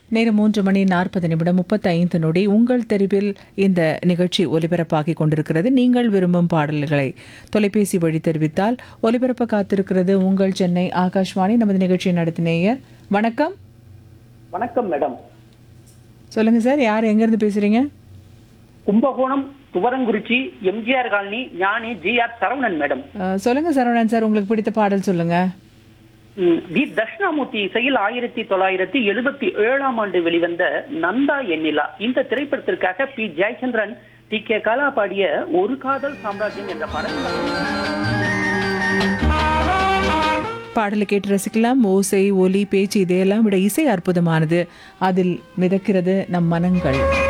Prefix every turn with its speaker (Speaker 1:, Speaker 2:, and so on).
Speaker 1: நேரம் மூன்று மணி நாற்பது நிமிடம் முப்பத்தைந்து நொடி உங்கள் தெருவில் இந்த நிகழ்ச்சி ஒலிபரப்பாகி கொண்டிருக்கிறது நீங்கள் விரும்பும் பாடல்களை தொலைபேசி வழி தெரிவித்தால் ஒலிபரப்ப காத்திருக்கிறது உங்கள் சென்னை ஆகாஷ்வாணி நமது நிகழ்ச்சி நடத்தினேயர் வணக்கம்
Speaker 2: வணக்கம் மேடம்
Speaker 1: சொல்லுங்க சார் யார் எங்கேருந்து பேசுறீங்க
Speaker 2: Kumbakonam Thuvarankurichi MGR colony Gnani G R Saravanan madam
Speaker 1: அஹ், சொல்லுங்க சரவணன் சார் உங்களுக்கு பிடித்த பாடல் சொல்லுங்க
Speaker 2: ம், வி தட்சிணாமூர்த்தி இசையில் ஆயிரத்தி தொள்ளாயிரத்தி எழுபத்தி ஏழாம் ஆண்டு வெளிவந்த நந்தா எண்ணிலா இந்த திரைப்படத்திற்காக P Jayachandran T K Kala பாடிய ஒரு காதல் சாம்ராஜ்யம் என்ற பாடல்
Speaker 1: பாடலை கேட்டு ரசிக்கலாம் ஓசை ஒலி பேச்சு இதையெல்லாம் விட இசை அற்புதமானது அதில் மிதக்கிறது நம் மனங்கள்